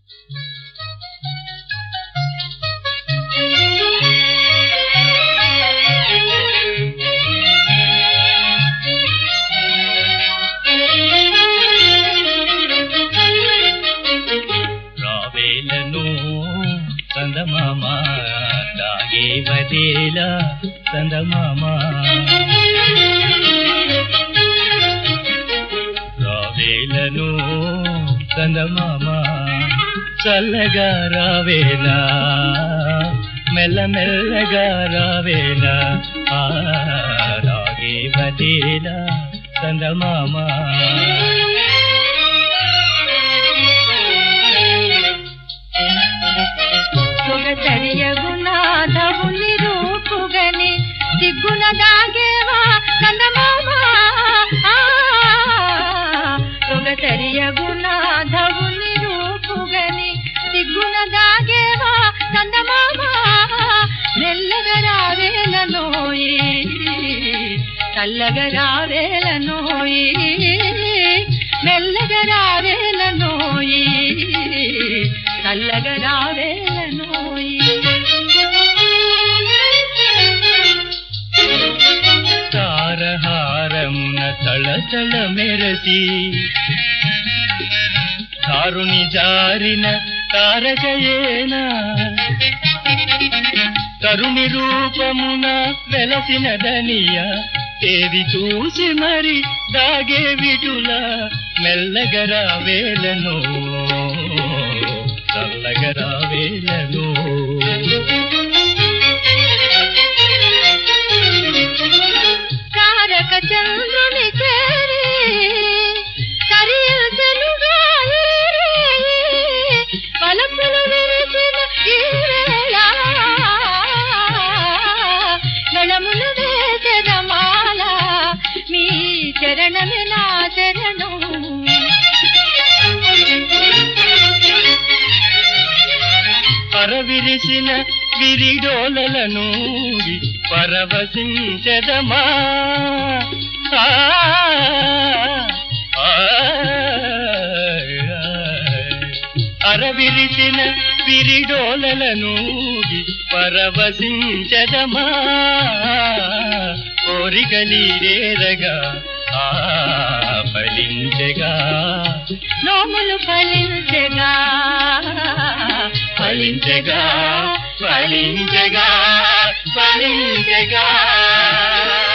రావేలను చందమామ దాగే వదేల చందమామ రావేలను చందమామ చల్లగా రావేలా మెల్లమెల్లగా రావేలా ఆ రాగే వదేల చందమామ సొగసరియగునాథవుని రూపుగని సిగ్గున దాగేవా కందమామ సొగసరియగునాథవుని రూపుగని సిగ్గున దాగేవా కందమామ మెల్లగా రావేలనోయి చల్లగా రావేలనోయి మెల్లగా రావేలనోయి చల్లగా రావేలనోయి తారహారమున తళతళ మెరసి దారుని జారిన తారకయేనా తరుణి రూపమున వెలసిన దనియ తేది చూసి మరి దాగే విటుల మెల్లగరా వేలను చల్లగరా వేలను తారక చంద్రుని చేరి కరియులుగా పలుపులు విరిసిన ఈ వేళ నడములు వేచరమాల మీ చరణమే నా చరణం పరవిరిసిన విరిడోలలను పరవశించదమా ఆ, ఆ, అరవిరిసిన విరిడోలలను పరవశించదమా కోరికలీరేరగా ఆ ఫలించగా నోములు ఫలించగా ఫలించగా ఫలించగా ఫలించగా